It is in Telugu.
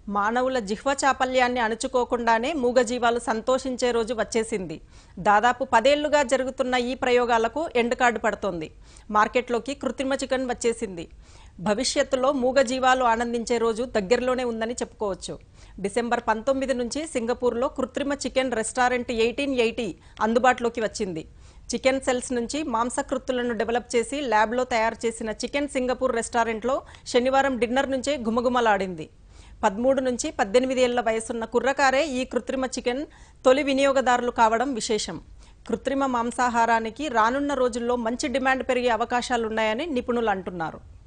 మానవుల జిహ్వ చాపల్యాన్ని అణుచుకోకుండానే మూగజీవాలు సంతోషించే రోజు వచ్చేసింది దాదాపు పదేళ్లుగా జరుగుతున్న ఈ ప్రయోగాలకు ఎండ్ కార్డు పడుతోంది మార్కెట్లోకి కృత్రిమ చికెన్ వచ్చేసింది భవిష్యత్తులో మూగజీవాలు ఆనందించే రోజు దగ్గరలోనే ఉందని చెప్పుకోవచ్చు డిసెంబర్ పంతొమ్మిది నుంచి సింగపూర్లో కృత్రిమ చికెన్ రెస్టారెంట్ ఎయిటీన్ ఎయిటీ అందుబాటులోకి వచ్చింది చికెన్ సెల్స్ నుంచి మాంసకృత్తులను డెవలప్ చేసి ల్యాబ్లో తయారు చేసిన చికెన్ సింగపూర్ రెస్టారెంట్లో శనివారం డిన్నర్ నుంచే గుమగుమలాడింది పదమూడు నుంచి పద్దెనిమిది ఏళ్ల వయసున్న కుర్రకారే ఈ కృత్రిమ చికెన్ తొలి వినియోగదారులు కావడం విశేషం కృత్రిమ మాంసాహారానికి రానున్న రోజుల్లో మంచి డిమాండ్ పెరిగే అవకాశాలున్నాయని నిపుణులు అంటున్నారు